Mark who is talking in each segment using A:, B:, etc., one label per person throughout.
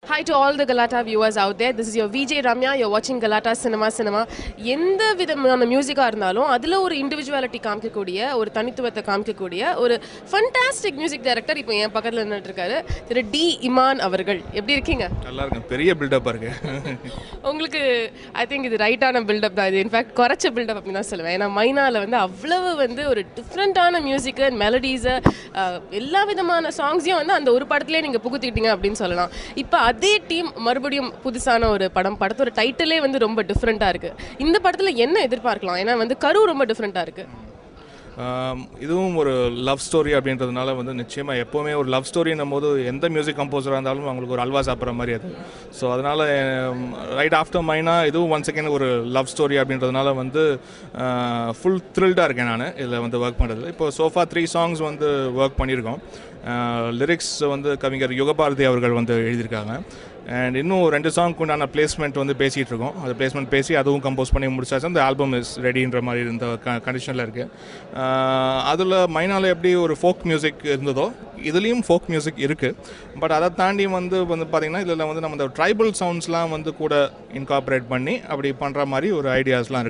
A: Hi to all the Galata viewers out there. This is your VJ Ramya. You're watching Galata Cinema Cinema. எந்த விதமான மியூசிக்காக இருந்தாலும் அதில் ஒரு individuality காமிக்கக்கூடிய ஒரு தனித்துவத்தை காமிக்கக்கூடிய ஒரு ஃபண்டாஸ்டிக் மியூசிக் டைரக்டர் இப்போ என் பக்கத்தில் நின்றுட்டு இருக்காரு திரு டி இமான் அவர்கள் எப்படி இருக்கீங்க
B: நல்லா இருக்கேன் பெரிய பில்டப்பாக இருக்கு
A: உங்களுக்கு ஐ திங்க் இது ரைட்டான பில்டப் தான் இது இன்ஃபேக்ட் குறைச்ச பில்டப் அப்படின்னு தான் சொல்லுவேன் ஏன்னா மைனாவில் வந்து அவ்வளவு வந்து ஒரு டிஃப்ரெண்ட்டான மியூசிக்கு மெலடிஸை எல்லா விதமான சாங்ஸையும் வந்து அந்த ஒரு படத்துலேயே நீங்கள் புகுத்திக்கிட்டீங்க அப்படின்னு சொல்லலாம் இப்போ அதே டீம் மறுபடியும் புதுசான ஒரு படம் படத்தோட டைட்டிலே வந்து ரொம்ப டிஃப்ரெண்ட்டாக இருக்குது இந்த படத்தில் என்ன எதிர்பார்க்கலாம் ஏன்னா வந்து கரு ரொம்ப டிஃப்ரெண்ட்டாக இருக்குது
B: ஆம், இதுவும் ஒரு லவ் ஸ்டோரி அப்படின்றதுனால வந்து நிச்சயமாக எப்போவுமே ஒரு லவ் ஸ்டோரின்னும் போது எந்த மியூசிக் கம்போசராக இருந்தாலும் அவங்களுக்கு ஒரு அல்வா சாப்பிட்ற மாதிரி அது ஸோ அதனால் ரைட் ஆஃப்டர் மைனா இதுவும் ஒன் செகண்ட் ஒரு லவ் ஸ்டோரி அப்படின்றதுனால வந்து ஃபுல் த்ரில்டாக இருக்கேன் நான் இதில் வந்து ஒர்க் பண்ணுறது இப்போ சோஃபா த்ரீ சாங்ஸ் வந்து ஒர்க் பண்ணியிருக்கோம் லிரிக்ஸ் வந்து கவிஞர் யுகபாரதி அவர்கள் வந்து எழுதியிருக்காங்க அண்ட் இன்னும் ஒரு ரெண்டு சாங்க்கு உண்டான பிளேஸ்மெண்ட் வந்து பேசிகிட்டு இருக்கோம் அது பிளேஸ்மெண்ட் பேசி அதுவும் கம்போஸ் பண்ணி முடிச்சாச்சு அந்த ஆல்பம் இஸ் ரெடின்ற மாதிரி இருந்த க கண்டிஷனில் இருக்குது அதில் மைனால எப்படி ஒரு ஃபோக் மியூசிக் இருந்ததோ இதுலேயும் ஃபோக் மியூசிக் இருக்குது பட் அதை தாண்டி வந்து வந்து பார்த்திங்கன்னா இதில் வந்து நம்ம இந்த ட்ரைபல் சவுண்ட்ஸ்லாம் வந்து கூட இன்கார்பரேட் பண்ணி அப்படி பண்ணுற மாதிரி ஒரு ஐடியாஸ்லாம்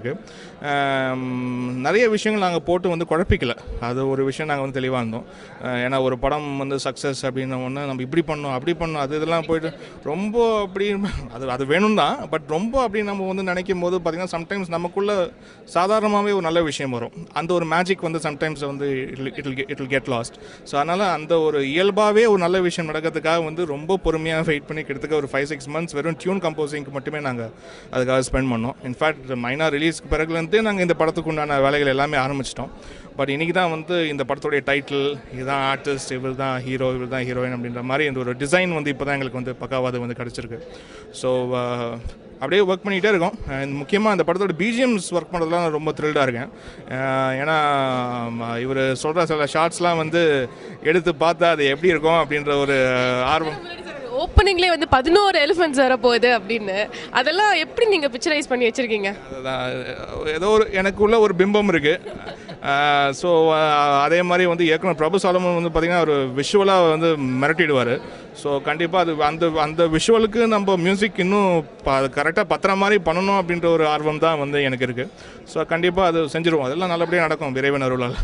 B: இருக்குது நிறைய விஷயங்கள் நாங்கள் போட்டு வந்து குழப்பிக்கல அது ஒரு விஷயம் நாங்கள் வந்து தெளிவாக இருந்தோம் அஹ் ஏன்னா ஒரு படம் வந்து சக்ஸஸ் அப்படின்ன ஒன்று நம்ம இப்படி பண்ணோம் அப்படி பண்ணோம் அது இதெல்லாம் போயிட்டு ரொம்ப அப்படி அது அது வேணும் தான் பட் ரொம்ப அப்படி நம்ம வந்து நினைக்கும் போது பார்த்திங்கன்னா சம்டைம்ஸ் நமக்குள்ள சாதாரணமாகவே ஒரு நல்ல விஷயம் வரும் அந்த ஒரு மேஜிக் வந்து சம்டைம்ஸ் வந்து it it will get lost so அதனால் அந்த ஒரு இயல்பாகவே ஒரு நல்ல விஷயம் நடக்கிறதுக்காக வந்து ரொம்ப பொறுமையாக வெயிட் பண்ணி கிட்டத்தட்ட ஒரு ஃபைவ் சிக்ஸ் மந்த்ஸ் வெறும் டியூன் கம்போசிங்க்கு மட்டுமே நாங்கள் அதுக்காக ஸ்பெண்ட் பண்ணோம் இன்ஃபேக்ட் மைனா ரிலீஸ்க்கு பிறகுலேருந்தே நாங்கள் இந்த படத்துக்கு உண்டான வேலைகள் எல்லாமே ஆரம்பிச்சிட்டோம் பட் இன்றைக்கி தான் வந்து இந்த படத்துடைய டைட்டில் இதுதான் ஆர்டிஸ்ட் இவர் தான் ஹீரோ இவர் தான் ஹீரோயின் அப்படின்ற மாதிரி இந்த ஒரு டிசைன் வந்து இப்போ தான் எங்களுக்கு வந்து பக்காவாது வந்து கிடச்சிருக்கு ஸோ அப்படியே ஒர்க் பண்ணிகிட்டே இருக்கோம் அண்ட் முக்கியமாக அந்த படத்தோட பிஜிஎம்ஸ் ஒர்க் பண்ணுறதுலாம் நான் ரொம்ப த்ரில்டாக இருக்கேன் அஹ் ஏன்னா இவர் சொல்கிற சில ஷார்ட்ஸ்லாம் வந்து எடுத்து பார்த்தா அது எப்படி இருக்கும் அப்படின்ற ஒரு ஆர்வம்
A: ஓப்பனிங்லேயே வந்து பதினோரு எலிஃபென்ட்ஸ் வர போகுது அப்படின்னு அதெல்லாம் எப்படி நீங்கள் பிக்சரைஸ் பண்ணி வச்சுருக்கீங்க
B: அதுதான் ஏதோ ஒரு எனக்குள்ள ஒரு பிம்பம் இருக்குது ஸோ அதே மாதிரி வந்து இயக்குனர் பிரபு சாலமன் வந்து பார்த்திங்கன்னா ஒரு விஷுவலாக வந்து மிரட்டிடுவார் ஸோ கண்டிப்பாக அது அந்த அந்த விஷுவலுக்கு நம்ம மியூசிக் இன்னும் கரெக்டாக பத்துற மாதிரி பண்ணணும் அப்படின்ற ஒரு ஆர்வம் தான் வந்து எனக்கு இருக்குது ஸோ கண்டிப்பாக அது செஞ்சுருவோம் அதெல்லாம் நல்லபடியாக நடக்கும் இறைவன் அருளால்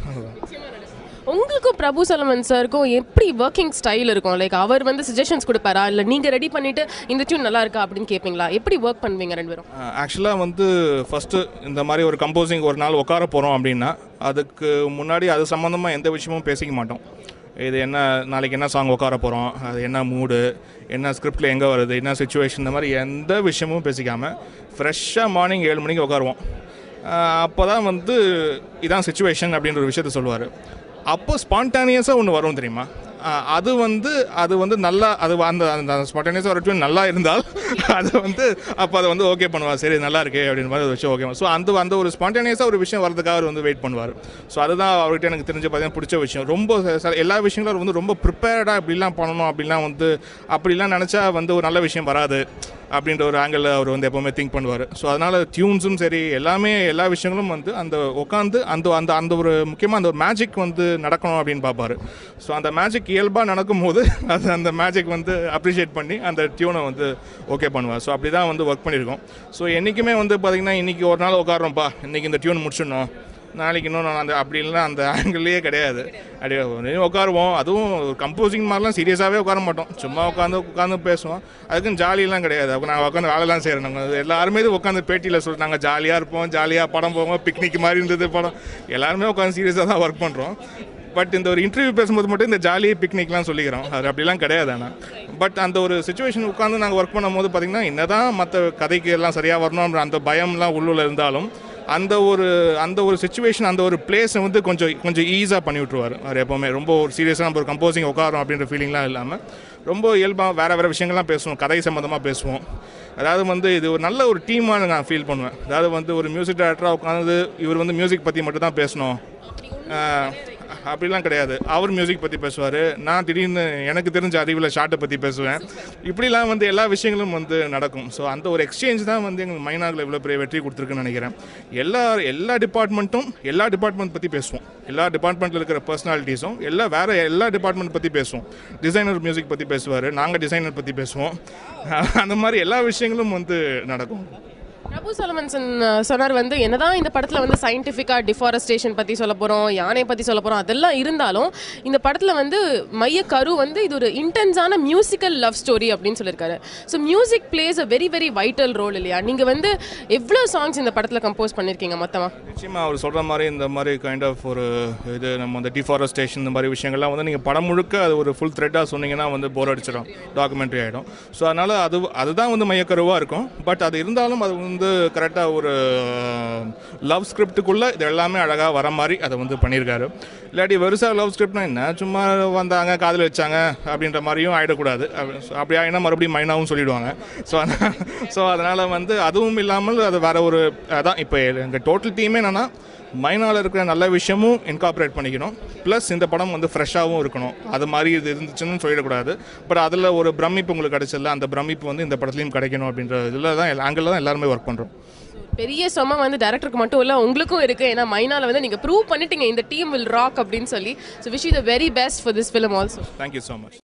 A: உங்களுக்கும் பிரபு சலமன் சாருக்கும் எப்படி ஒர்க்கிங் ஸ்டைல் இருக்கும் லைக் அவர் வந்து சஜஷன்ஸ் கொடுப்பாரா இல்லை நீங்கள் ரெடி பண்ணிட்டு இந்த டியூன் நல்லா இருக்கா அப்படின்னு கேட்பீங்களா எப்படி ஒர்க் பண்ணுவீங்க ரெண்டு பேரும்
B: ஆக்சுவலாக வந்து ஃபஸ்ட்டு இந்த மாதிரி ஒரு கம்போசிங் ஒரு நாள் உட்கார போகிறோம் அப்படின்னா அதுக்கு முன்னாடி அது சம்மந்தமாக எந்த விஷயமும் பேசிக்க மாட்டோம் இது என்ன நாளைக்கு என்ன சாங் உட்கார போகிறோம் அது என்ன மூடு என்ன ஸ்கிரிப்டில் எங்கே வருது என்ன சுச்சுவேஷன் இந்த மாதிரி எந்த விஷயமும் பேசிக்காமல் ஃப்ரெஷ்ஷாக மார்னிங் ஏழு மணிக்கு உட்காருவோம் அப்போ தான் வந்து இதான் சுச்சுவேஷன் அப்படின்ற ஒரு விஷயத்த சொல்லுவார் அப்போ ஸ்பான்டானியஸாக ஒன்று வரும் தெரியுமா ஆஹ் அது வந்து அது வந்து நல்லா அது அந்த அந்த ஸ்பான்டேனியஸாக ஒரு tune நல்லா இருந்தால் அது வந்து அப்போ அதை வந்து ஓகே பண்ணுவார் சரி நல்லா இருக்கே அப்படின்னு மாதிரி ஒரு விஷயம் ஓகே ஸோ அந்த அந்த ஒரு ஸ்பான்டேனியஸாக ஒரு விஷயம் வரதுக்காக அவர் வந்து வெயிட் பண்ணுவார் ஸோ அதுதான் அவர்கிட்ட எனக்கு தெரிஞ்சு பார்த்தீங்கன்னா பிடிச்ச விஷயம் ரொம்ப ச- ச- எல்லா விஷயங்களும் அவர் வந்து ரொம்ப ப்ரிப்பேர்டாக இப்படிலாம் பண்ணணும் அப்படிலாம் வந்து அப்படிலாம் நினச்சா வந்து ஒரு நல்ல விஷயம் வராது அப்படின்ற ஒரு ஆங்கிளில் அவர் வந்து எப்போவுமே திங்க் பண்ணுவார் ஸோ அதனால் டியூன்ஸும் சரி எல்லாமே எல்லா விஷயங்களும் வந்து அந்த உட்காந்து அந்த அந்த அந்த ஒரு முக்கியமாக அந்த ஒரு மேஜிக் வந்து நடக்கணும் அப்படின்னு பார்ப்பாரு ஸோ அந்த மேஜிக் இயல்பாக நடக்கும்போது அது அந்த மேஜிக் வந்து அப்ரிஷியேட் பண்ணி அந்த டியூனை வந்து ஓகே பண்ணுவார் ஸோ அப்படி தான் வந்து ஒர்க் பண்ணியிருக்கோம் ஸோ என்றைக்குமே வந்து பார்த்திங்கன்னா இன்றைக்கி ஒரு நாள் உட்காரோம்ப்பா இன்றைக்கி இந்த டியூன் முடிச்சிடணும் நாளைக்கு இன்னும் நான் அந்த அப்படின்லாம் அந்த ஆங்கிள்லேயே கிடையாது அப்படியே ஒரே உட்காருவோம் அதுவும் கம்போசிங் மாதிரிலாம் சீரியஸாகவே உட்கார மாட்டோம் சும்மா உட்காந்து உட்காந்து பேசுவோம் அதுக்குன்னு ஜாலியெல்லாம் கிடையாது அப்போ நாங்கள் உட்காந்து வேலைலாம் செய்கிறோம் நாங்கள் எல்லாருமே இது உட்காந்து பேட்டியில் சொல்லி நாங்கள் ஜாலியாக இருப்போம் ஜாலியாக படம் போவோம் பிக்னிக் மாதிரி இருந்தது படம் எல்லாருமே உட்காந்து சீரியஸாக தான் ஒர்க் பண்ணுறோம் பட் இந்த ஒரு இன்டர்வியூ பேசும்போது மட்டும் இந்த ஜாலி பிக்னிக்லாம் சொல்லிக்கிறோம் அது அப்படிலாம் கிடையாது ஆனால் பட் அந்த ஒரு சுச்சுவேஷன் உட்காந்து நாங்கள் ஒர்க் பண்ணும்போது பார்த்திங்கன்னா என்னதான் மற்ற கதைக்கு எல்லாம் சரியாக வரணும் அந்த பயம்லாம் உள்ளுல இருந்தாலும் அந்த ஒரு அந்த ஒரு சுச்சுவேஷன் அந்த ஒரு பிளேஸை வந்து கொஞ்சம் கொஞ்சம் ஈஸியாக பண்ணி விட்ருவார் அவர் எப்போவுமே ரொம்ப ஒரு சீரியஸாக நம்ம ஒரு கம்போசிங் உட்காரோம் அப்படின்ற ஃபீலிங்லாம் இல்லாமல் ரொம்ப இயல்பாக வேறு வேறு விஷயங்கள்லாம் பேசுவோம் கதை சம்மந்தமாக பேசுவோம் அதாவது வந்து இது ஒரு நல்ல ஒரு டீமாக நான் ஃபீல் பண்ணுவேன் அதாவது வந்து ஒரு மியூசிக் டைரக்டராக உட்காந்து இவர் வந்து மியூசிக் பற்றி மட்டும் தான் பேசணும் ஆஹ் அப்படிலாம் கிடையாது அவர் மியூசிக் பற்றி பேசுவார் நான் திடீர்னு எனக்கு தெரிஞ்ச அறிவில் ஷார்ட்டை பற்றி பேசுவேன் இப்படிலாம் வந்து எல்லா விஷயங்களும் வந்து நடக்கும் ஸோ அந்த ஒரு எக்ஸ்சேஞ்ச் தான் வந்து எங்களுக்கு மைனாகில் இவ்வளோ பெரிய வெற்றி கொடுத்துருக்குன்னு நினைக்கிறேன் எல்லா எல்லா டிபார்ட்மெண்ட்டும் எல்லா டிபார்ட்மெண்ட் பற்றி பேசுவோம் எல்லா டிபார்ட்மெண்ட்டில் இருக்கிற பர்சனாலிட்டிஸும் எல்லா வேறு எல்லா டிபார்ட்மெண்ட் பற்றி பேசுவோம் டிசைனர் மியூசிக் பற்றி பேசுவார் நாங்கள் டிசைனர் பற்றி பேசுவோம் அந்த மாதிரி எல்லா விஷயங்களும் வந்து நடக்கும்
A: பிரபு சலமன்சன் அஹ், சொன்னார் வந்து என்னதான் இந்த படத்தில் வந்து சயின்டிஃபிக்காக டிஃபாரஸ்டேஷன் பற்றி சொல்ல போகிறோம் யானை பற்றி சொல்ல போகிறோம் அதெல்லாம் இருந்தாலும் இந்த படத்தில் வந்து மைய கரு வந்து இது ஒரு இன்டென்ஸான மியூசிக்கல் லவ் ஸ்டோரி அப்படின்னு சொல்லியிருக்காரு so music plays a very very vital role இல்லையா நீங்கள் வந்து எவ்வளோ சாங்ஸ் இந்த படத்தில் கம்போஸ் பண்ணியிருக்கீங்க மொத்தமாக
B: நிச்சயமாக அவர் சொல்கிற மாதிரி இந்த மாதிரி கைண்ட் ஆஃப் ஒரு இது நம்ம அந்த டிஃபாரஸ்டேஷன் இந்த மாதிரி விஷயங்கள்லாம் வந்து நீங்கள் படம் முழுக்க அது ஒரு ஃபுல் த்ரெட்டாக சொன்னீங்கன்னா வந்து போர் அடிச்சிடும் டாக்குமெண்ட்ரி ஆகிடும் ஸோ அதனால் அது அதுதான் வந்து மையக்கருவாக இருக்கும் பட் அது இருந்தாலும் அது வந்து கரெக்டாக ஒரு லவ் ஸ்கிரிப்டுக்குள்ளே இது எல்லாமே அழகாக வர மாதிரி அதை வந்து பண்ணியிருக்காரு இல்லாட்டி வெறுசாக லவ் ஸ்கிரிப்ட்னா என்ன சும்மா வந்தாங்க காதல் வச்சாங்க அப்படின்ற மாதிரியும் ஆகிடக்கூடாது அப்படி- so அப்படி ஆகினா மறுபடியும் மைனாவும் சொல்லிடுவாங்க ஸோ ஸோ அதனால் வந்து அதுவும் இல்லாமல் அது வேற ஒரு அதான் இப்போ எங்கள் டோட்டல் டீமே என்னென்னா மைனாவில் இருக்கிற நல்ல விஷயமும் இன்கார்பரேட் பண்ணிக்கணும் ப்ளஸ் இந்த படம் வந்து ஃப்ரெஷ்ஷாகவும் இருக்கணும் அது மாதிரி இது இருந்துச்சுன்னு சொல்லிடக்கூடாது பட் அதில் ஒரு பிரமிப்பு உங்களுக்கு கிடைச்சல அந்த பிரமிப்பு வந்து இந்த படத்துலையும் கிடைக்கணும் அப்படின்ற இதில் தான் ஆங்கிளில் தான் எல்லாருமே ஒர்க் பண்ணுறோம்
A: பெரிய சும வந்து டேரக்டருக்கு மட்டும் இல்லை உங்களுக்கும் இருக்குது ஏன்னா மைனால வந்து நீங்கள் ப்ரூவ் பண்ணிட்டீங்க இந்த டீம் வில் ராக் அப்படின்னு சொல்லி so wish you the very best for this film also
B: thank you so much